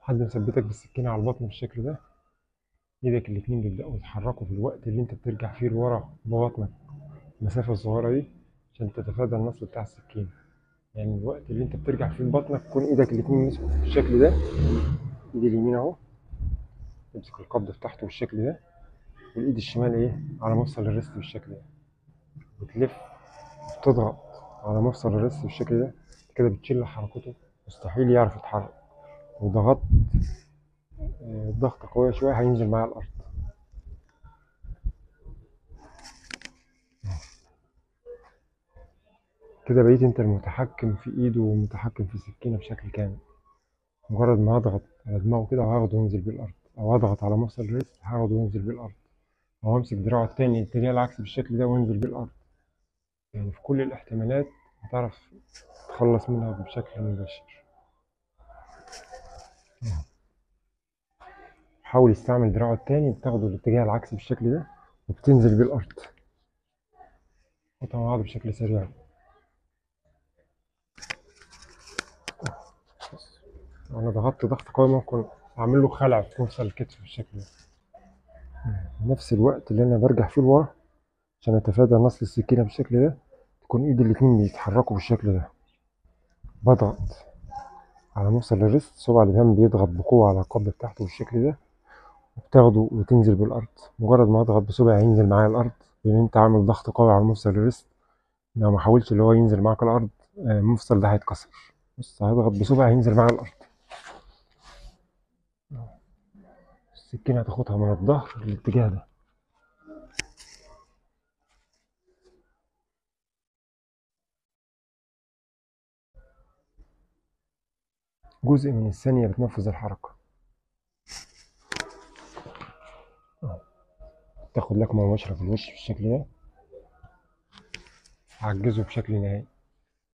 لحد ما اثبتك بالسكينه على البطن بالشكل ده ايدك الاتنين بيبداوا يتحركوا في الوقت اللي انت بترجع فيه لورا ببطنك المسافه الصغيره دي عشان تتفادى النص بتاع السكينه يعني الوقت اللي انت بترجع فيه لبطنك تكون ايدك الاتنين مسكوا بالشكل ده ايدي اليمين اهو تمسك القبض تحته بالشكل ده والايد الشمال ايه على مفصل الريست بالشكل ده بتلف وتضغط على مفصل الريست بالشكل ده كده بتشيل حركته مستحيل يعرف يتحرك وضغطت آه، ضغطة قوية شوية هينزل معايا الأرض كده بقيت انت المتحكم في ايده ومتحكم في السكينة بشكل كامل مجرد ما اضغط على دماغه كده وهاخده وينزل بيه الأرض أو اضغط على مفصل الريست هاخده وينزل بيه الأرض أو امسك دراعه التاني الاتجاه العكسي بالشكل ده وينزل بيه الأرض يعني في كل الاحتمالات هتعرف تتخلص منها بشكل مباشر حاول يستعمل دراعه التاني بتاخده الاتجاه العكسي بالشكل ده وبتنزل بيه الأرض خطوة مع بعض بشكل سريع أنا ضغطت ضغط قوي ممكن أعمل له خلع في مفصل الكتف بالشكل ده نفس الوقت اللي أنا برجع فيه لورا عشان أتفادى نصل السكينة بالشكل ده تكون إيدي الاتنين بيتحركوا بالشكل ده بضغط على مفصل الريست صبع الإبهام بيضغط بقوة على القبضة بتاعته بالشكل ده وبتاخده وتنزل بالأرض مجرد ما أضغط بصبعي هينزل معايا الأرض لأن أنت عامل ضغط قوي على مفصل الريست لو ما حاولش اللي هو ينزل معاك الأرض آه، المفصل ده هيتكسر بص هضغط بصبعي هينزل معايا الأرض السكينة هتاخدها من الظهر للاتجاه ده جزء من الثانية بتنفذ الحركة تاخد لكمة مباشرة في الوش بالشكل ده عجزه بشكل نهائي